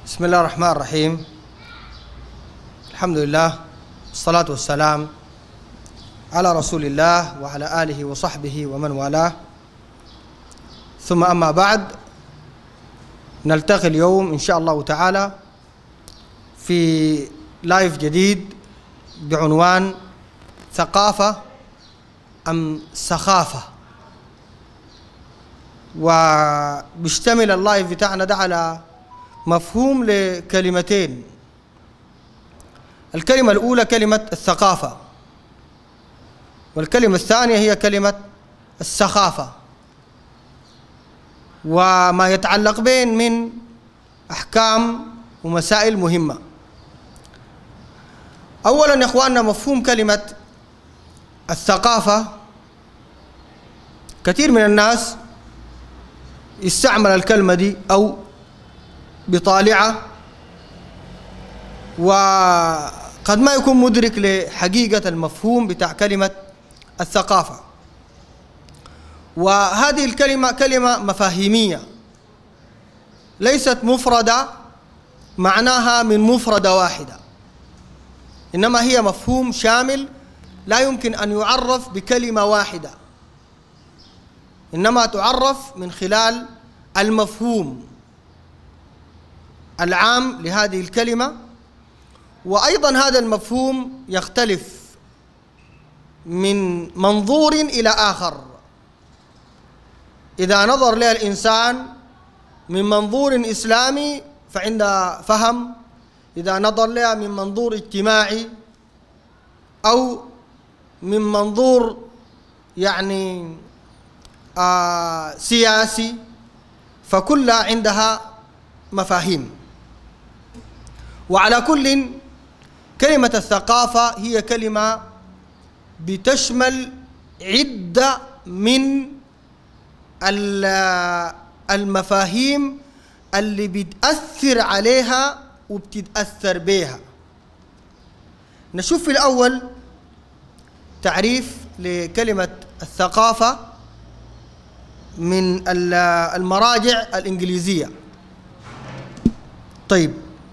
بسم الله الرحمن الرحيم الحمد لله والصلاة والسلام على رسول الله وعلى آله وصحبه ومن والاه ثم أما بعد نلتقي اليوم إن شاء الله تعالى في لايف جديد بعنوان ثقافة أم سخافة وبيشتمل اللايف بتاعنا ده على مفهوم لكلمتين الكلمة الأولى كلمة الثقافة والكلمة الثانية هي كلمة السخافة وما يتعلق بين من أحكام ومسائل مهمة أولا يا إخواننا مفهوم كلمة الثقافة كثير من الناس يستعمل الكلمة دي أو بطالعة وقد ما يكون مدرك لحقيقة المفهوم بتاع كلمة الثقافة وهذه الكلمة كلمة مفاهيمية ليست مفردة معناها من مفردة واحدة إنما هي مفهوم شامل لا يمكن أن يعرف بكلمة واحدة إنما تعرف من خلال المفهوم العام لهذه الكلمة وأيضا هذا المفهوم يختلف من منظور إلى آخر إذا نظر له الإنسان من منظور إسلامي فعند فهم إذا نظر لها من منظور اجتماعي أو من منظور يعني آه سياسي فكلها عندها مفاهيم وعلى كل كلمة الثقافة هي كلمة بتشمل عدة من المفاهيم اللي بتأثر عليها وبتتأثر بها نشوف في الأول تعريف لكلمة الثقافة من المراجع الإنجليزية طيب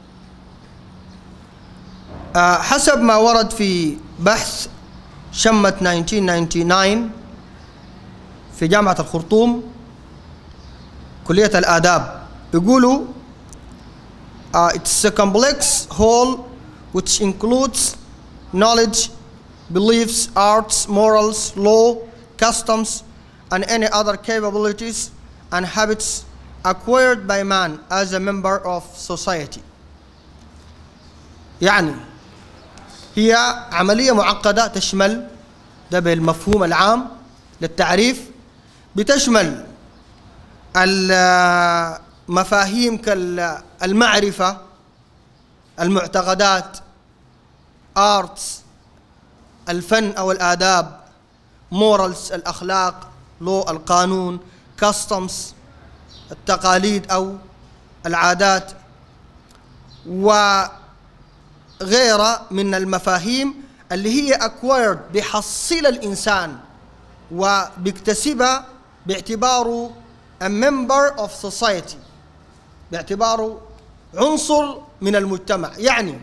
آه حسب ما ورد في بحث شمة 1999 في جامعة الخرطوم كلية الآداب يقولوا uh, it's a complex whole which includes knowledge, beliefs, arts, morals, law, customs, and any other capabilities and habits acquired by man as a member of society. يعني هي عملية معقدة تشمل ده بالمفهوم العام للتعريف بتشمل المفاهيم كالمعرفة المعتقدات arts الفن أو الآداب morals الأخلاق لو القانون customs التقاليد أو العادات وغيرها من المفاهيم اللي هي acquired بحصيل الإنسان وبيكتسبها باعتباره a member of society باعتباره عنصر من المجتمع يعني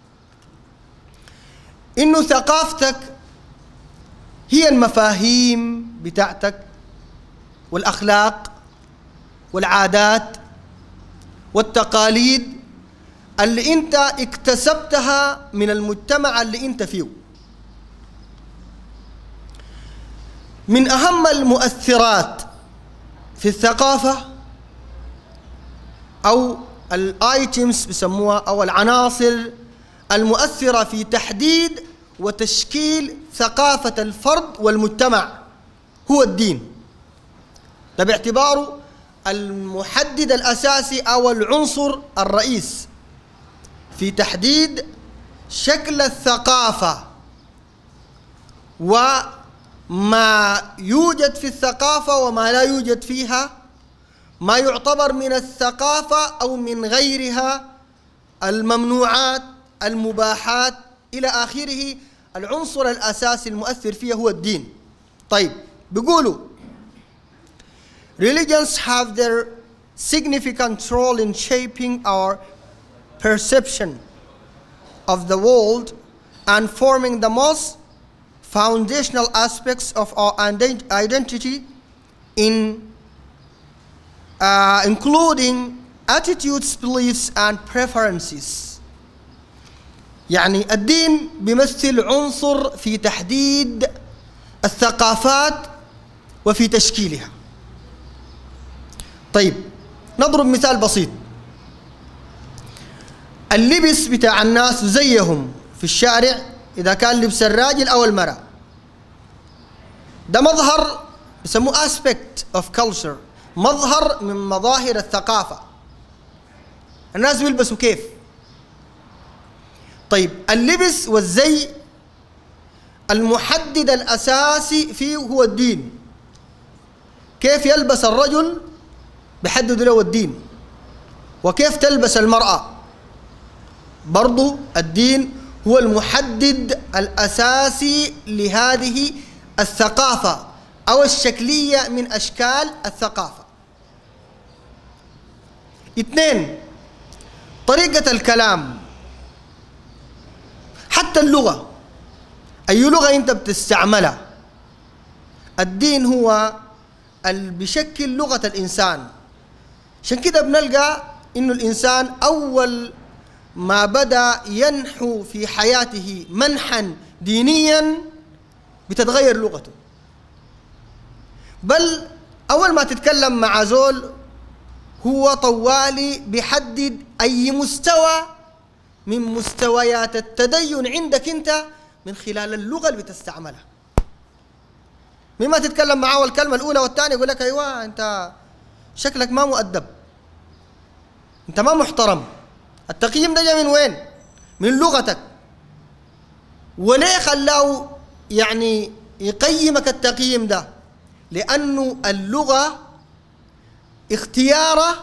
انه ثقافتك هي المفاهيم بتاعتك والاخلاق والعادات والتقاليد اللي انت اكتسبتها من المجتمع اللي انت فيه من اهم المؤثرات في الثقافه او الايتمز بسموها او العناصر المؤثره في تحديد وتشكيل ثقافه الفرد والمجتمع هو الدين ده باعتباره المحدد الاساسي او العنصر الرئيس في تحديد شكل الثقافه وما يوجد في الثقافه وما لا يوجد فيها ما يعتبر من الثقافه او من غيرها الممنوعات المباحات الى اخره العنصر الاساسي المؤثر فيها هو الدين طيب بيقولوا religions have their significant role in shaping our perception of the world and forming the most foundational aspects of our ident- identity in uh, including attitudes, beliefs and preferences. يعني الدين بيمثل عنصر في تحديد الثقافات وفي تشكيلها. طيب نضرب مثال بسيط. اللبس بتاع الناس زيهم في الشارع إذا كان لبس الراجل أو المرأة ده مظهر بسموه aspect of culture مظهر من مظاهر الثقافة الناس بيلبسوا كيف طيب اللبس والزي المحدد الأساسي فيه هو الدين كيف يلبس الرجل بحدد له الدين وكيف تلبس المرأة برضو الدين هو المحدد الأساسي لهذه الثقافة أو الشكلية من أشكال الثقافة اثنين طريقة الكلام حتى اللغة أي لغة أنت بتستعملها الدين هو اللي بيشكل لغة الإنسان عشان كده بنلقى إنه الإنسان أول ما بدا ينحو في حياته منحا دينيا بتتغير لغته بل اول ما تتكلم مع زول هو طوالي بيحدد اي مستوى من مستويات التدين عندك انت من خلال اللغه اللي بتستعملها مما تتكلم معاه الكلمه الاولى والثانيه يقول لك ايوه انت شكلك ما مؤدب انت ما محترم التقييم ده جاي من وين؟ من لغتك وليه خلاه يعني يقيمك التقييم ده؟ لأنه اللغة اختياره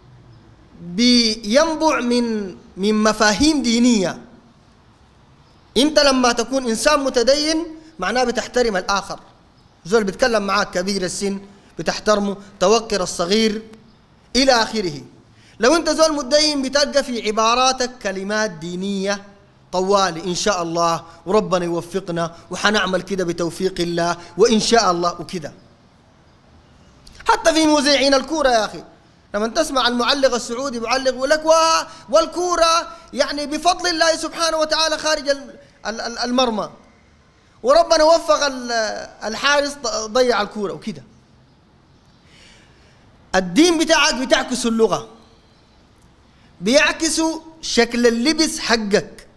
بينبع من من مفاهيم دينية انت لما تكون انسان متدين معناه بتحترم الاخر زول بيتكلم معاك كبير السن بتحترمه توقر الصغير الى اخره لو انت زول متدين بتلقى في عباراتك كلمات دينيه طوالي ان شاء الله وربنا يوفقنا وحنعمل كده بتوفيق الله وان شاء الله وكده حتى في مذيعين الكوره يا اخي لما تسمع المعلق السعودي بيعلق يقول لك والكوره يعني بفضل الله سبحانه وتعالى خارج المرمى وربنا وفق الحارس ضيع الكوره وكده الدين بتاعك بتعكس اللغه بيعكسوا شكل اللبس حقك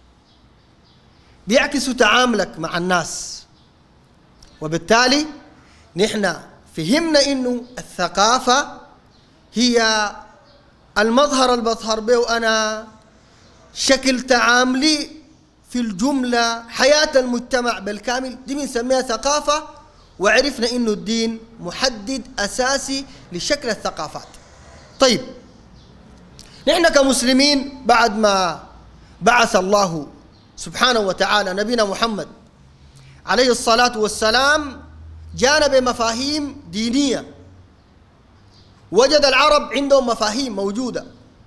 بيعكسوا تعاملك مع الناس وبالتالي نحن فهمنا انه الثقافة هي المظهر اللي بظهر به انا شكل تعاملي في الجملة حياة المجتمع بالكامل دي بنسميها ثقافة وعرفنا انه الدين محدد اساسي لشكل الثقافات طيب نحن كمسلمين بعد ما بعث الله سبحانه وتعالى نبينا محمد عليه الصلاة والسلام جانا بمفاهيم دينية وجد العرب عندهم مفاهيم موجودة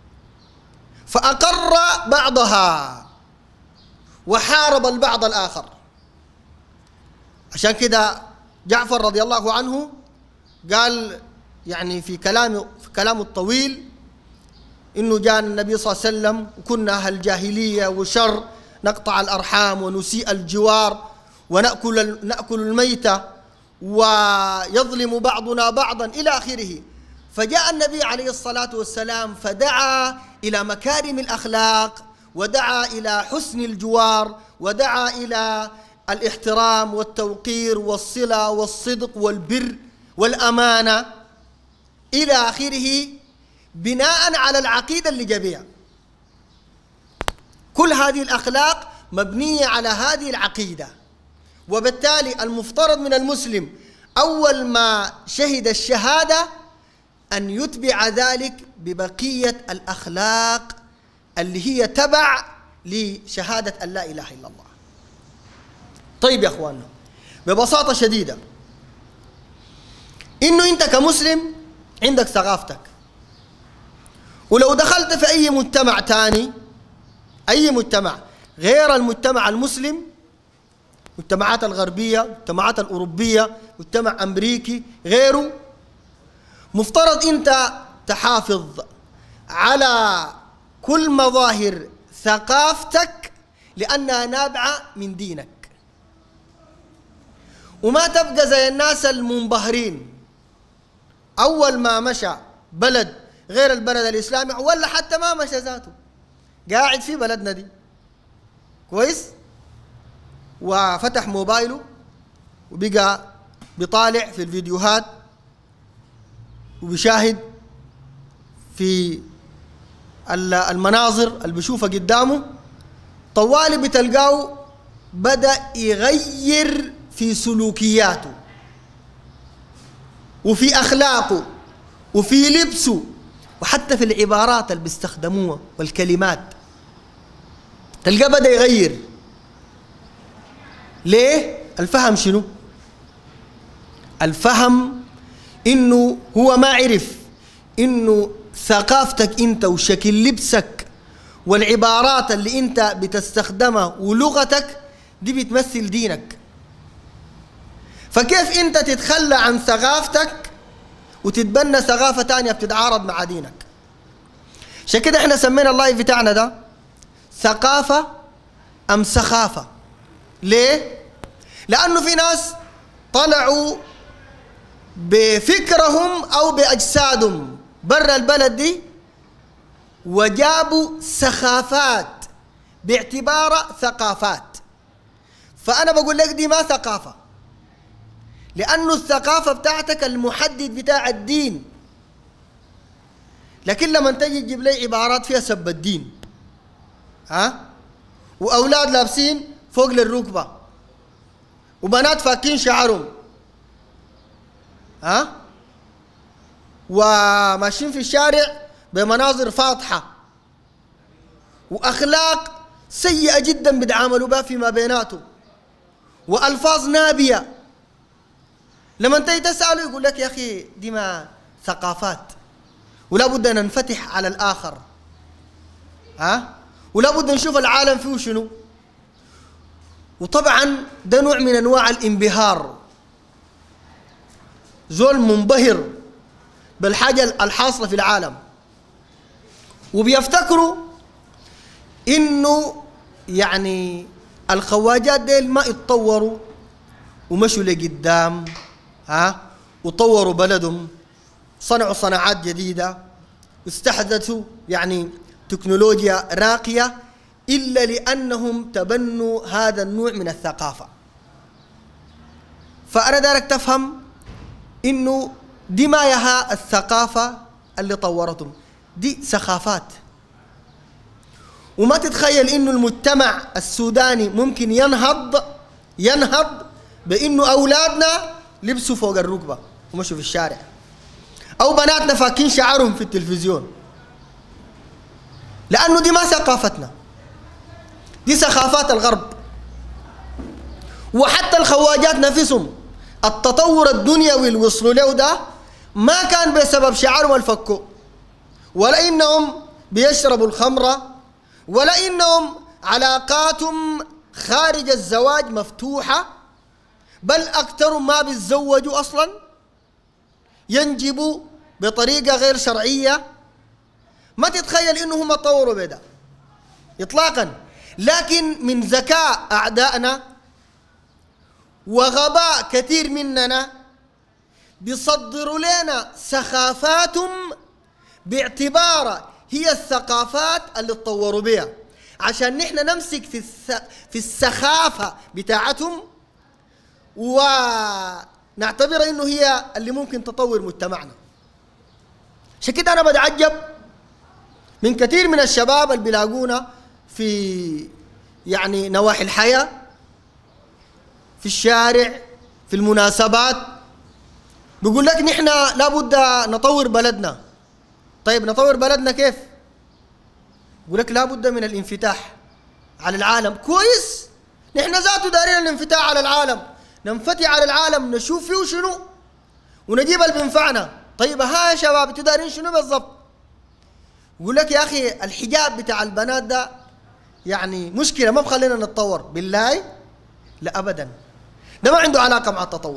فأقر بعضها وحارب البعض الآخر عشان كده جعفر رضي الله عنه قال يعني في كلامه في كلامه الطويل انه جاء النبي صلى الله عليه وسلم وكنا اهل جاهليه وشر نقطع الارحام ونسيء الجوار وناكل ناكل الميته ويظلم بعضنا بعضا الى اخره فجاء النبي عليه الصلاه والسلام فدعا الى مكارم الاخلاق ودعا الى حسن الجوار ودعا الى الاحترام والتوقير والصله والصدق والبر والامانه الى اخره بناء على العقيده اللي جابها كل هذه الاخلاق مبنيه على هذه العقيده وبالتالي المفترض من المسلم اول ما شهد الشهاده ان يتبع ذلك ببقيه الاخلاق اللي هي تبع لشهاده ان لا اله الا الله طيب يا اخواننا ببساطه شديده انه انت كمسلم عندك ثقافتك ولو دخلت في أي مجتمع تاني أي مجتمع غير المجتمع المسلم المجتمعات الغربية المجتمعات الأوروبية مجتمع أمريكي غيره مفترض أنت تحافظ على كل مظاهر ثقافتك لأنها نابعة من دينك وما تبقى زي الناس المنبهرين أول ما مشى بلد غير البلد الإسلامي ولا حتى ما مشى ذاته قاعد في بلدنا دي كويس وفتح موبايله وبقى بيطالع في الفيديوهات وبيشاهد في المناظر اللي بيشوفها قدامه طوالي بتلقاه بدأ يغير في سلوكياته وفي أخلاقه وفي لبسه وحتى في العبارات اللي بيستخدموها والكلمات تلقاه بدأ يغير ليه؟ الفهم شنو؟ الفهم انه هو ما عرف انه ثقافتك انت وشكل لبسك والعبارات اللي انت بتستخدمها ولغتك دي بتمثل دينك فكيف انت تتخلى عن ثقافتك وتتبنى ثقافة تانية بتتعارض مع دينك عشان كده احنا سمينا اللايف بتاعنا ده ثقافة أم سخافة ليه؟ لأنه في ناس طلعوا بفكرهم أو بأجسادهم برا البلد دي وجابوا سخافات باعتبارها ثقافات فأنا بقول لك دي ما ثقافة لأنه الثقافة بتاعتك المحدد بتاع الدين لكن لما تجي تجيب لي عبارات فيها سب الدين ها وأولاد لابسين فوق للركبة وبنات فاكين شعرهم ها وماشيين في الشارع بمناظر فاضحة وأخلاق سيئة جدا بيتعاملوا بها فيما بيناتهم وألفاظ نابية لما انت تسأله يقول لك يا أخي دي ما ثقافات ولا بد أن ننفتح على الآخر ها ولا بد نشوف العالم فيه شنو وطبعا ده نوع من أنواع الانبهار زول منبهر بالحاجة الحاصلة في العالم وبيفتكروا انه يعني الخواجات ديل ما اتطوروا ومشوا لقدام ها وطوروا بلدهم صنعوا صناعات جديدة واستحدثوا يعني تكنولوجيا راقية إلا لأنهم تبنوا هذا النوع من الثقافة فأنا دارك تفهم إنه دي ما يها الثقافة اللي طورتهم دي سخافات وما تتخيل إنه المجتمع السوداني ممكن ينهض ينهض بإنه أولادنا لبسوا فوق الركبة ومشوا في الشارع أو بناتنا فاكين شعرهم في التلفزيون لأنه دي ما ثقافتنا دي سخافات الغرب وحتى الخواجات نفسهم التطور الدنيوي اللي وصلوا له ده ما كان بسبب شعارهم الفكو ولا انهم بيشربوا الخمره ولا انهم علاقاتهم خارج الزواج مفتوحه بل اكثرهم ما بيتزوجوا اصلا ينجبوا بطريقه غير شرعيه ما تتخيل انهم طوروا بدا اطلاقا لكن من ذكاء اعدائنا وغباء كثير مننا بيصدروا لنا سخافاتهم باعتبارها هي الثقافات اللي تطوروا بها عشان نحن نمسك في في السخافة بتاعتهم ونعتبر انه هي اللي ممكن تطور مجتمعنا عشان كده انا بتعجب من كثير من الشباب اللي بيلاقونا في يعني نواحي الحياه في الشارع في المناسبات بيقول لك نحن لابد نطور بلدنا طيب نطور بلدنا كيف يقول لك لابد من الانفتاح على العالم كويس نحن ذاته دارين الانفتاح على العالم ننفتح على العالم نشوف فيه شنو ونجيب اللي بينفعنا طيب ها يا شباب انتوا دارين شنو بالضبط يقول لك يا أخي الحجاب بتاع البنات ده يعني مشكلة ما بخلينا نتطور بالله لا أبدا ده ما عنده علاقة مع التطور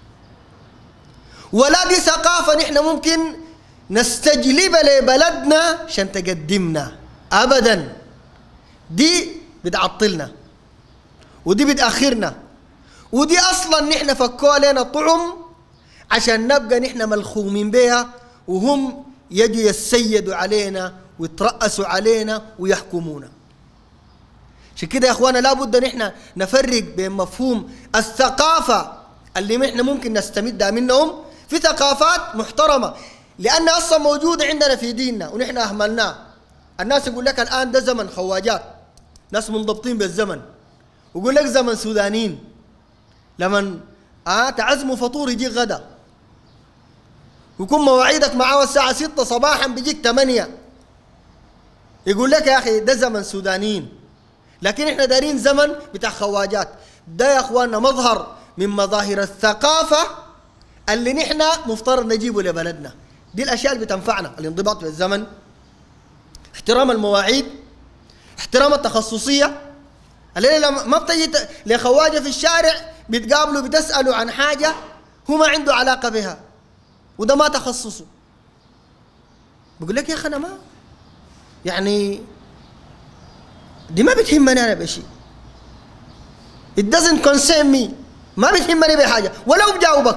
ولا دي ثقافة نحن ممكن نستجلبها لبلدنا عشان تقدمنا أبدا دي بتعطلنا ودي بتأخرنا ودي أصلا نحن فكوا لنا طعم عشان نبقى نحن ملخومين بها وهم يجوا يسيدوا علينا ويترأسوا علينا ويحكمونا عشان كده يا اخوانا لابد نحن نفرق بين مفهوم الثقافة اللي نحن ممكن نستمدها منهم في ثقافات محترمة لأن أصلا موجودة عندنا في ديننا ونحن أهملناه الناس يقول لك الآن ده زمن خواجات ناس منضبطين بالزمن ويقول لك زمن سودانيين لمن آه تعزموا فطور يجيك غدا ويكون مواعيدك معاه الساعة ستة صباحا بيجيك ثمانية يقول لك يا أخي ده زمن سودانيين لكن احنا دارين زمن بتاع خواجات ده يا اخواننا مظهر من مظاهر الثقافة اللي نحن مفترض نجيبه لبلدنا دي الاشياء اللي بتنفعنا الانضباط بالزمن احترام المواعيد احترام التخصصية الليلة ما بتجي لخواجة في الشارع بتقابلوا بتسألوا عن حاجة هو ما عنده علاقة بها وده ما تخصصه بقول لك يا اخي انا ما يعني دي ما بتهمني انا بشيء it doesn't concern me ما بتهمني بحاجه ولو بجاوبك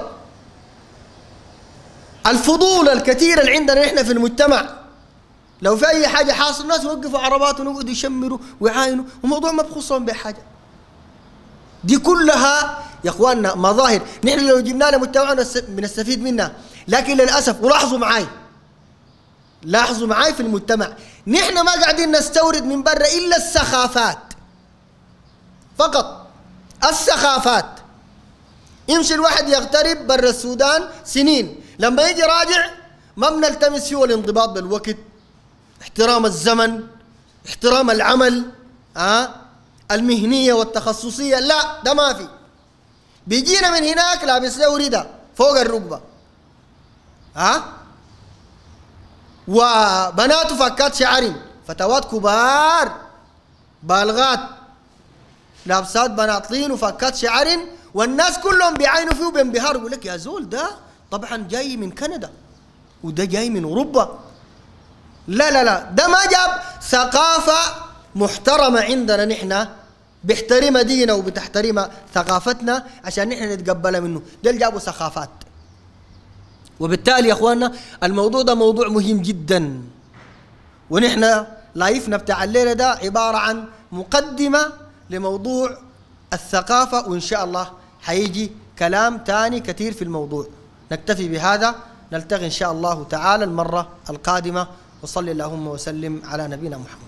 الفضول الكثير اللي عندنا احنا في المجتمع لو في اي حاجه حاصل الناس يوقفوا عرباتهم ويقعدوا يشمروا ويعاينوا وموضوع ما بخصهم بحاجه دي كلها يا اخواننا مظاهر نحن لو جبنا لها مجتمعنا بنستفيد منها لكن للاسف ولاحظوا معي لاحظوا معي في المجتمع نحن ما قاعدين نستورد من برا الا السخافات فقط السخافات يمشي الواحد يغترب برا السودان سنين لما يجي راجع ما بنلتمس فيه الانضباط بالوقت احترام الزمن احترام العمل آه المهنيه والتخصصيه لا ده ما في بيجينا من هناك لابس له ردة فوق الركبه ها آه؟ وبناته فكات شعر فتوات كبار بالغات لابسات بناطين وفكات شعر والناس كلهم بيعينوا فيه وبينبهروا يقول لك يا زول ده طبعا جاي من كندا وده جاي من اوروبا لا لا لا ده ما جاب ثقافه محترمه عندنا نحن بيحترم دينه وبتحترم ثقافتنا عشان نحن نتقبلها منه ده اللي جابوا ثقافات وبالتالي يا اخواننا الموضوع ده موضوع مهم جدا ونحن لايفنا بتاع الليله ده عباره عن مقدمه لموضوع الثقافه وان شاء الله حيجي كلام تاني كثير في الموضوع نكتفي بهذا نلتقي ان شاء الله تعالى المره القادمه وصلي اللهم وسلم على نبينا محمد